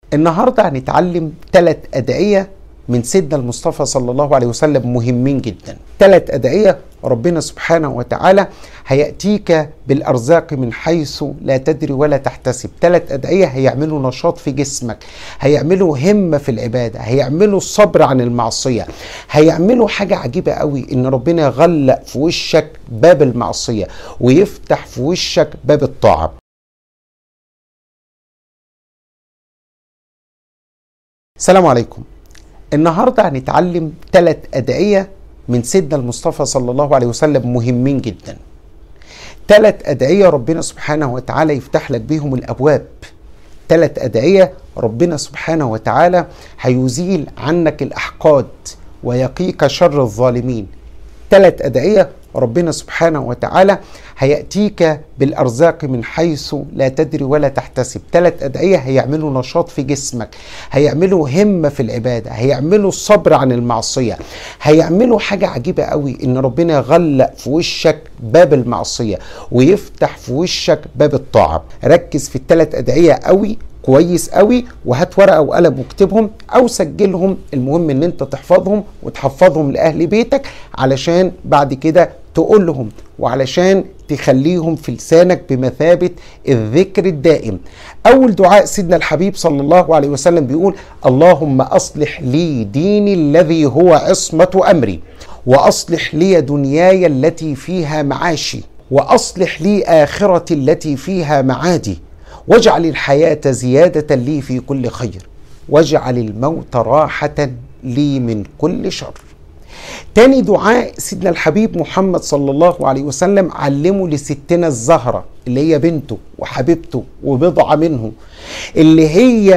النهارده هنتعلم ثلاث أدعية من سيدنا المصطفى صلى الله عليه وسلم مهمين جدا ثلاث أدعية ربنا سبحانه وتعالى هيأتيك بالأرزاق من حيث لا تدري ولا تحتسب ثلاث أدعية هيعملوا نشاط في جسمك هيعملوا همة في العبادة هيعملوا الصبر عن المعصية هيعملوا حاجة عجيبة قوي إن ربنا يغلق في وشك باب المعصية ويفتح في وشك باب الطاعة السلام عليكم النهارده هنتعلم ثلاث أدعية من سيدنا المصطفى صلى الله عليه وسلم مهمين جدا ثلاث أدعية ربنا سبحانه وتعالى يفتح لك بيهم الأبواب ثلاث أدعية ربنا سبحانه وتعالى هيزيل عنك الأحقاد ويقيك شر الظالمين ثلاث أدعية ربنا سبحانه وتعالى هيأتيك بالأرزاق من حيث لا تدري ولا تحتسب ثلاث أدعية هيعملوا نشاط في جسمك هيعملوا همة في العبادة هيعملوا الصبر عن المعصية هيعملوا حاجة عجيبة قوي إن ربنا يغلق في وشك باب المعصية ويفتح في وشك باب الطاعة ركز في الثلاث أدعية قوي كويس قوي وهات ورقه وقلم واكتبهم او سجلهم المهم ان انت تحفظهم وتحفظهم لاهل بيتك علشان بعد كده تقول لهم وعلشان تخليهم في لسانك بمثابه الذكر الدائم اول دعاء سيدنا الحبيب صلى الله عليه وسلم بيقول اللهم اصلح لي ديني الذي هو عصمه امري واصلح لي دنياي التي فيها معاشي واصلح لي اخرتي التي فيها معادي واجعل الحياة زيادة لي في كل خير واجعل الموت راحة لي من كل شر تاني دعاء سيدنا الحبيب محمد صلى الله عليه وسلم علمه لستنا الزهرة اللي هي بنته وحبيبته وبضعة منه اللي هي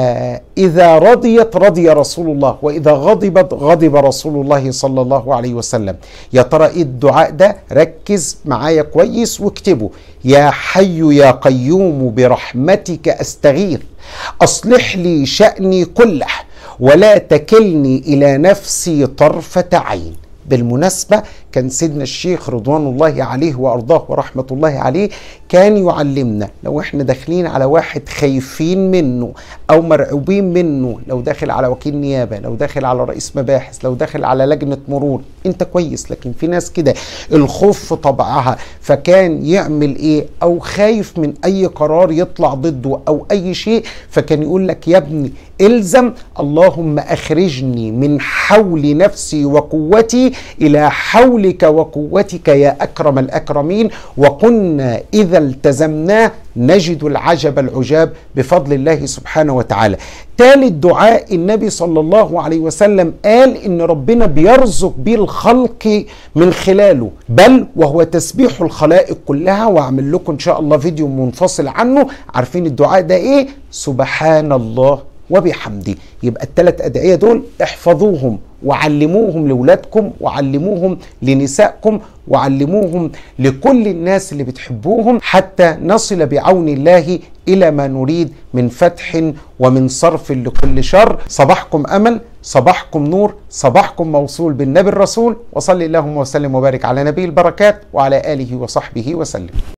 إذا رضيت رضي رسول الله وإذا غضبت غضب رسول الله صلى الله عليه وسلم يا ترى إيه الدعاء ده ركز معايا كويس واكتبه يا حي يا قيوم برحمتك أستغيث أصلح لي شأني كله ولا تكلني الى نفسي طرفه عين بالمناسبة كان سيدنا الشيخ رضوان الله عليه وأرضاه ورحمة الله عليه كان يعلمنا لو احنا داخلين على واحد خايفين منه أو مرعوبين منه لو داخل على وكيل نيابة لو داخل على رئيس مباحث لو داخل على لجنة مرور انت كويس لكن في ناس كده الخوف في طبعها فكان يعمل ايه أو خايف من أي قرار يطلع ضده أو أي شيء فكان يقول لك يا ابني الزم اللهم أخرجني من حول نفسي وقوتي الى حولك وقوتك يا اكرم الاكرمين وقلنا اذا التزمناه نجد العجب العجاب بفضل الله سبحانه وتعالى ثالث دعاء النبي صلى الله عليه وسلم قال ان ربنا بيرزق بيه الخلق من خلاله بل وهو تسبيح الخلائق كلها واعمل لكم ان شاء الله فيديو منفصل عنه عارفين الدعاء ده ايه سبحان الله وبحمده يبقى الثلاث ادعيه دول احفظوهم وعلموهم لاولادكم وعلموهم لنسائكم وعلموهم لكل الناس اللي بتحبوهم حتى نصل بعون الله الى ما نريد من فتح ومن صرف لكل شر صباحكم امل صباحكم نور صباحكم موصول بالنبي الرسول وصلي اللهم وسلم وبارك على نبي البركات وعلى اله وصحبه وسلم